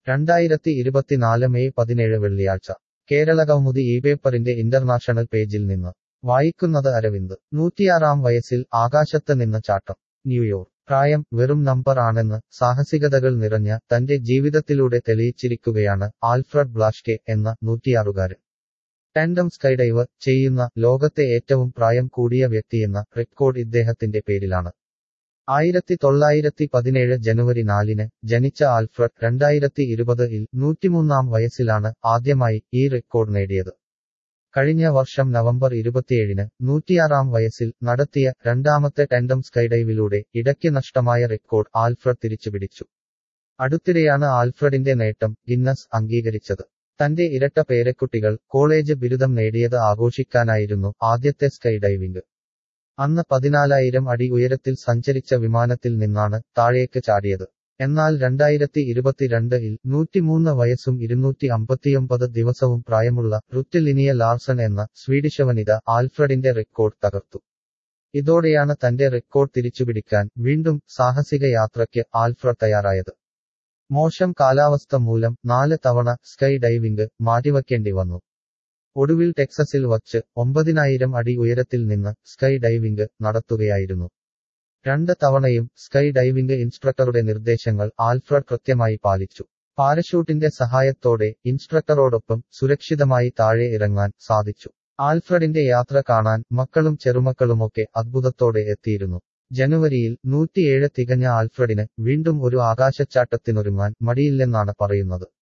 രണ്ടായിരത്തി ഇരുപത്തിനാല് മെയ് പതിനേഴ് വെള്ളിയാഴ്ച കേരള കൗമുദി ഈ പേപ്പറിന്റെ ഇന്റർനാഷണൽ പേജിൽ നിന്ന് വായിക്കുന്നത് അരവിന്ദ് നൂറ്റിയാറാം വയസ്സിൽ ആകാശത്ത് നിന്ന് ചാട്ടം ന്യൂയോർക്ക് പ്രായം വെറും നമ്പർ ആണെന്ന് സാഹസികതകൾ നിറഞ്ഞ തന്റെ ജീവിതത്തിലൂടെ തെളിയിച്ചിരിക്കുകയാണ് ആൽഫ്രഡ് ബ്ലാഷ്കെ എന്ന നൂറ്റിയാറുകാരൻ ടാൻഡം സ്കൈഡൈവ് ചെയ്യുന്ന ലോകത്തെ ഏറ്റവും പ്രായം കൂടിയ വ്യക്തിയെന്ന റെക്കോർഡ് ഇദ്ദേഹത്തിന്റെ പേരിലാണ് ആയിരത്തി തൊള്ളായിരത്തി പതിനേഴ് ജനുവരി നാലിന് ജനിച്ച ആൽഫ്രഡ് രണ്ടായിരത്തി ഇരുപത് ഇൽ നൂറ്റിമൂന്നാം വയസ്സിലാണ് ആദ്യമായി ഈ റെക്കോർഡ് നേടിയത് കഴിഞ്ഞ വർഷം നവംബർ ഇരുപത്തിയേഴിന് നൂറ്റിയാറാം വയസ്സിൽ നടത്തിയ രണ്ടാമത്തെ ടാൻഡം സ്കൈഡൈവിലൂടെ ഇടയ്ക്ക് നഷ്ടമായ റെക്കോർഡ് ആൽഫ്രഡ് തിരിച്ചുപിടിച്ചു അടുത്തിടെയാണ് ആൽഫ്രഡിന്റെ നേട്ടം ഗിന്നസ് അംഗീകരിച്ചത് തന്റെ ഇരട്ട പേരക്കുട്ടികൾ കോളേജ് ബിരുദം നേടിയത് ആഘോഷിക്കാനായിരുന്നു ആദ്യത്തെ സ്കൈ ഡൈവിംഗ് അന്ന് പതിനാലായിരം അടി ഉയരത്തിൽ സഞ്ചരിച്ച വിമാനത്തിൽ നിന്നാണ് താഴേക്ക് ചാടിയത് എന്നാൽ രണ്ടായിരത്തി ഇരുപത്തിരണ്ടിൽ നൂറ്റിമൂന്ന് വയസ്സും ഇരുന്നൂറ്റി അമ്പത്തിയൊമ്പത് ദിവസവും പ്രായമുള്ള റുറ്റിലിനിയ ലാർസൺ എന്ന സ്വീഡിഷ് വനിത ആൽഫ്രഡിന്റെ റെക്കോർഡ് തകർത്തു ഇതോടെയാണ് തന്റെ റെക്കോർഡ് തിരിച്ചുപിടിക്കാൻ വീണ്ടും സാഹസിക യാത്രയ്ക്ക് ആൽഫ്രഡ് തയ്യാറായത് മോശം കാലാവസ്ഥ മൂലം നാല് തവണ സ്കൈ ഡൈവിംഗ് മാറ്റിവയ്ക്കേണ്ടി വന്നു ഒടുവിൽ ടെക്സസിൽ വച്ച് ഒമ്പതിനായിരം അടി ഉയരത്തിൽ നിന്ന് സ്കൈ ഡൈവിംഗ് നടത്തുകയായിരുന്നു രണ്ട് തവണയും സ്കൈ ഡൈവിംഗ് ഇൻസ്ട്രക്ടറുടെ നിർദ്ദേശങ്ങൾ ആൽഫ്രഡ് കൃത്യമായി പാലിച്ചു പാരഷൂട്ടിന്റെ സഹായത്തോടെ ഇൻസ്ട്രക്ടറോടൊപ്പം സുരക്ഷിതമായി താഴെ ഇറങ്ങാൻ സാധിച്ചു ആൽഫ്രഡിന്റെ യാത്ര കാണാൻ മക്കളും ചെറുമക്കളുമൊക്കെ അത്ഭുതത്തോടെ എത്തിയിരുന്നു ജനുവരിയിൽ നൂറ്റിയേഴ് തികഞ്ഞ ആൽഫ്രഡിന് വീണ്ടും ഒരു ആകാശച്ചാട്ടത്തിനൊരുങ്ങാൻ മടിയില്ലെന്നാണ് പറയുന്നത്